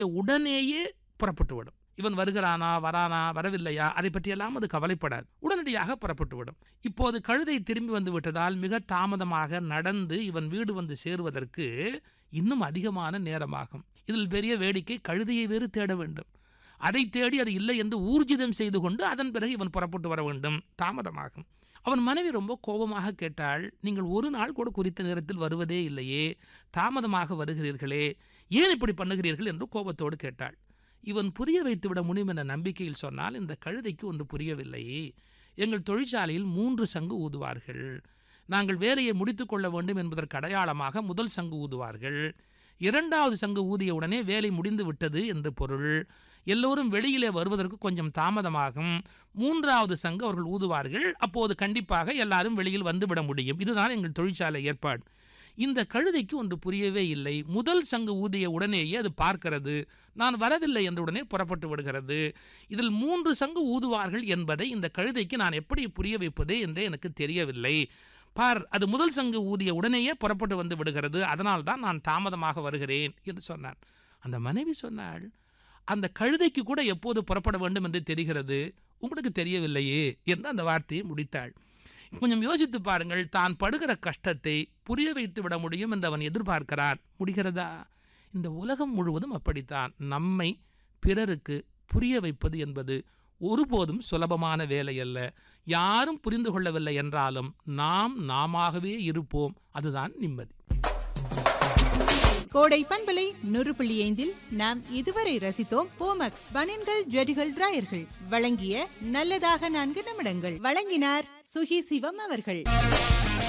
உடனேயே புறப்பட்டு விடும் இவன் வருகிறானா வரானா வரவில்லையா அதை பற்றியெல்லாம் அது கவலைப்படாது உடனடியாக புறப்பட்டு விடும் இப்போது கழுதை திரும்பி வந்து விட்டதால் மிக தாமதமாக நடந்து இவன் வீடு வந்து சேருவதற்கு இன்னும் அதிகமான நேரமாகும் இதில் பெரிய வேடிக்கை கழுதையை வேறு தேட வேண்டும் அதை தேடி அது இல்லை என்று ஊர்ஜிதம் செய்து கொண்டு அதன் பிறகு இவன் புறப்பட்டு வர வேண்டும் தாமதமாகும் அவன் மனைவி ரொம்ப கோபமாக கேட்டாள் நீங்கள் ஒரு நாள் கூட குறித்த நேரத்தில் வருவதே இல்லையே தாமதமாக வருகிறீர்களே ஏன் இப்படி பண்ணுகிறீர்கள் என்று கோபத்தோடு கேட்டாள் இவன் புரிய வைத்துவிட முடியும் என்ற நம்பிக்கையில் சொன்னால் இந்த கழுதைக்கு ஒன்று புரியவில்லை எங்கள் தொழிற்சாலையில் மூன்று சங்கு ஊதுவார்கள் நாங்கள் வேலையை முடித்துக்கொள்ள வேண்டும் என்பதற்கு அடையாளமாக முதல் சங்கு ஊதுவார்கள் இரண்டாவது சங்கு ஊதிய உடனே வேலை முடிந்து விட்டது என்று பொருள் எல்லோரும் வெளியிலே வருவதற்கு கொஞ்சம் தாமதமாகும் மூன்றாவது சங்கு அவர்கள் ஊதுவார்கள் அப்போது கண்டிப்பாக எல்லாரும் வெளியில் வந்துவிட முடியும் இதுதான் எங்கள் தொழிற்சாலை ஏற்பாடு இந்த கழுதைக்கு ஒன்று புரியவே இல்லை முதல் சங்கு ஊதிய உடனேயே அது பார்க்கிறது நான் வரவில்லை என்ற உடனே புறப்பட்டு விடுகிறது இதில் மூன்று சங்கு ஊதுவார்கள் என்பதை இந்த கழுதைக்கு நான் எப்படி புரிய வைப்பது என்றே எனக்கு தெரியவில்லை பார் அது முதல் சங்கு ஊதிய உடனேயே புறப்பட்டு வந்து விடுகிறது அதனால் தான் நான் தாமதமாக வருகிறேன் என்று சொன்னான் அந்த மனைவி சொன்னாள் அந்த கழுதைக்கு கூட எப்போது புறப்பட வேண்டும் என்று தெரிகிறது உங்களுக்கு தெரியவில்லையே என்று அந்த வார்த்தையை முடித்தாள் கொஞ்சம் யோசித்து பாருங்கள் தான் படுகிற கஷ்டத்தை புரிய வைத்து விட முடியும் என்று அவன் எதிர்பார்க்கிறான் முடிகிறதா இந்த உலகம் முழுவதும் அப்படித்தான் நம்மை பிறருக்கு புரிய வைப்பது என்பது ஒருபோதும் சுலபமான வேலை அல்ல யாரும் புரிந்து கொள்ளவில்லை என்றாலும் நாம் நாமாகவே இருப்போம் அதுதான் நிம்மதி கோடை பண்பலை நூறு புள்ளி ஐந்தில் நாம் இதுவரை ரசித்தோம் போமக்ஸ் பனியன்கள் ஜெடிகள் டிராயர்கள் வழங்கிய நல்லதாக நான்கு நிமிடங்கள் வழங்கினார் சுகி சிவம் அவர்கள்